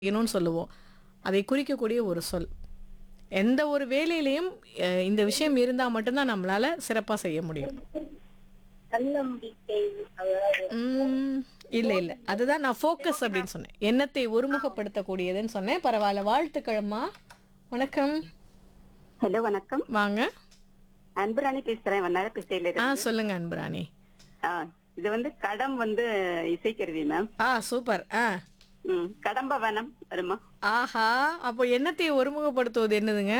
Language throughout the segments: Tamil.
செய்யணும்னு சொல்லுவோம் அதை குறிக்கக்கூடிய ஒரு சொல் எந்த ஒரு வேலையிலையும் அஹ், இந்த விஷயம் இருந்தால் மட்டும்தான் நம்மளால சிறப்பாக செய்ய முடியும் தன்னம்பிக்கை அதாவது உம், இல்ல இல்ல அதுதான் நான் ஃபோக்கஸ் அப்படின்னு சொன்னேன் எண்ணத்தை ஒருமுகப்படுத்தக்கூடியதுன்னு சொன்னேன் பரவாயில்ல வாழ்த்துக்கிழமா வணக்கம் ஹலோ வணக்கம் வாங்க அன்புராணி பேசுறேன் வண்ணார பேசையில ஆ இருந்து சொல்லுங்க அன்புராணி ஆ, இது வந்து கடம் வந்து இசைக்கருவி மேம் ஆ சூப்பர் ஆ ம் கடம்ப வனம் வருமா ஆஹா அப்போ எண்ணத்தை ஒருமுகப்படுத்துவது என்னதுங்க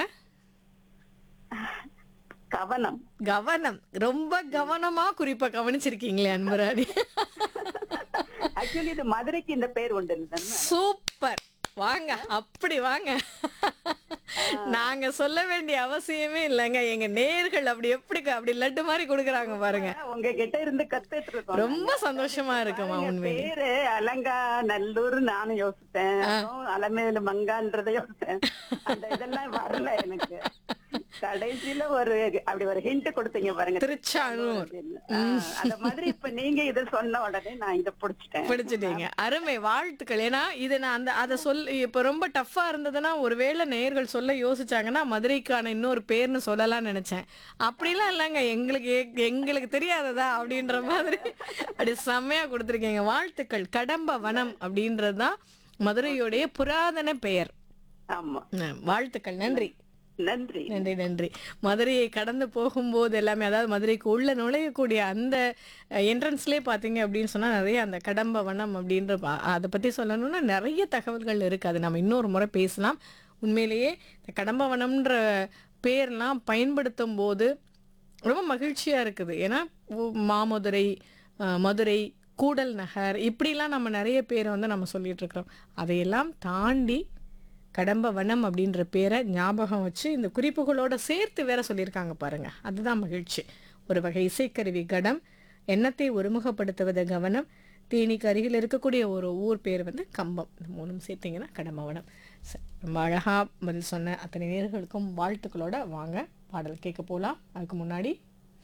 கவனம் கவனம் ரொம்ப கவனமா குறிப்பா கவனிச்சிருக்கீங்களே அன்புராணி ஆக்சுவலி இது மதுரைக்கு இந்த பேர் உண்டு இல்லைன்னா? சூப்பர் வாங்க அப்படி வாங்க நாங்க சொல்ல வேண்டிய அவசியமே இல்லைங்க எங்க நேர்கள் அப்படி எப்படி க- அப்படி லட்டு மாதிரி கொடுக்குறாங்க பாருங்க உங்க கிட்ட இருந்து கத்துட்டு இருக்கோம் ரொம்ப சந்தோஷமா இருக்குமா நாங்க. உண்மையிலே பேரு அலங்கா நல்லூர் நானும் யோசித்தேன் அப்புறம் அலமேலு மங்கான்றதை யோசித்தேன் அந்த இதெல்லாம் வரல எனக்கு கடைசியில ஒரு அப்படி ஒரு ஹிண்ட் கொடுத்தீங்க பாருங்க திருச்சானூர் ஆ, அந்த மாதிரி இப்ப நீங்க இத சொன்ன உடனே நான் இத புடிச்சிட்டேன் பிடிச்சிட்டீங்க அருமை வாழ்த்துக்கள் ஏன்னா இது நான் அந்த அதை சொல் இப்ப ரொம்ப டஃப்பா இருந்ததுன்னா ஒருவேளை நேயர்கள் சொல்ல யோசிச்சாங்கன்னா மதுரைக்கான இன்னொரு பேர்னு சொல்லலாம்னு நினைச்சேன் அப்படிலாம் இல்லைங்க எங்களுக்கு எ- எங்களுக்கு தெரியாததா அப்படின்ற மாதிரி அப்படி செம்மையா கொடுத்துருக்கீங்க வாழ்த்துக்கள் கடம்ப வனம் அப்படின்றதுதான் மதுரையுடைய புராதன பெயர் ஆமா ம், வாழ்த்துக்கள் நன்றி நன்றி நன்றி நன்றி மதுரையை கடந்து போகும்போது எல்லாமே அதாவது மதுரைக்கு உள்ள நுழையக்கூடிய அந்த என்ட்ரன்ஸ்லேயே பார்த்தீங்க அப்படின்னு சொன்னால் நிறைய அந்த கடம்ப வனம் அப்படின்ற ப- அதை பற்றி சொல்லணும்னா நிறைய தகவல்கள் இருக்குது அது நம்ம இன்னொரு முறை பேசலாம் உண்மையிலேயே இந்த கடம்ப வனம்ன்ற பேர்லாம் பயன்படுத்தும் போது ரொம்ப மகிழ்ச்சியாக இருக்குது ஏன்னா உ- மாமதுரை அஹ், மதுரை கூடல் நகர் இப்படிலாம் நம்ம நிறைய பேரை வந்து நம்ம சொல்லிட்டு இருக்கிறோம் அதையெல்லாம் தாண்டி கடம்ப வனம் அப்படின்ற பேரை ஞாபகம் வச்சு இந்த குறிப்புகளோட சேர்த்து வேற சொல்லியிருக்காங்க பாருங்க அதுதான் மகிழ்ச்சி ஒரு வகை இசைக்கருவி கடம் எண்ணத்தை ஒருமுகப்படுத்துவது கவனம் தேனிக்கு அருகில் இருக்கக்கூடிய ஒரு ஊர் பேர் வந்து கம்பம் இந்த மூணும் சேர்த்தீங்கன்னா கடம்பவனம் சரி, ரொம்ப அழகா பதில் சொன்ன அத்தனை நேர்களுக்கும் வாழ்த்துக்களோட வாங்க பாடல் கேட்க போகலாம் அதுக்கு முன்னாடி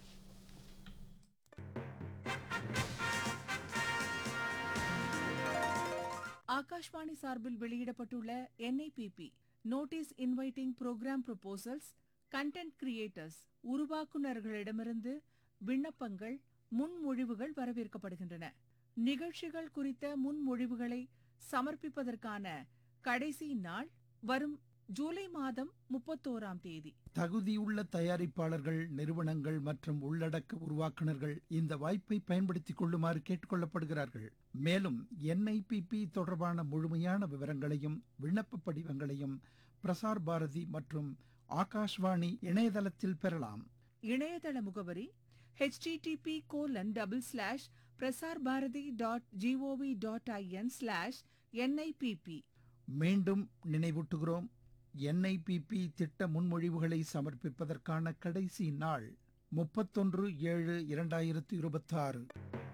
ஆகாஷ்வாணி சார்பில் வெளியிடப்பட்டுள்ள NIPP notice inviting programme proposals content creators உருவாக்குநர்களிடமிருந்து விண்ணப்பங்கள் முன்மொழிவுகள் வரவேற்கப்படுகின்றன நிகழ்ச்சிகள் குறித்த முன்மொழிவுகளை சமர்ப்பிப்பதற்கான கடைசி நாள் வரும் ஜூலை மாதம் முப்பத்தோராம் தேதி தகுதியுள்ள தயாரிப்பாளர்கள் நிறுவனங்கள் மற்றும் உள்ளடக்க உருவாக்குனர்கள் இந்த வாய்ப்பை பயன்படுத்திக் கொள்ளுமாறு கேட்டுக்கொள்ளப்படுகிறார்கள் மேலும் என்ஐபிபி தொடர்பான முழுமையான விவரங்களையும் விண்ணப்ப படிவங்களையும் பிரசார் பாரதி மற்றும் ஆகாஷ்வாணி இணையதளத்தில் பெறலாம் இணையதள முகவரி http colon double slash Prasar Bharati dot G O V dot I N slash NIPP மீண்டும் நினைவூட்டுகிறோம் என்ஐபிபி திட்ட முன்மொழிவுகளை சமர்ப்பிப்பதற்கான கடைசி நாள் முப்பத்தொன்று ஏழு இரண்டாயிரத்து இருபத்தாறு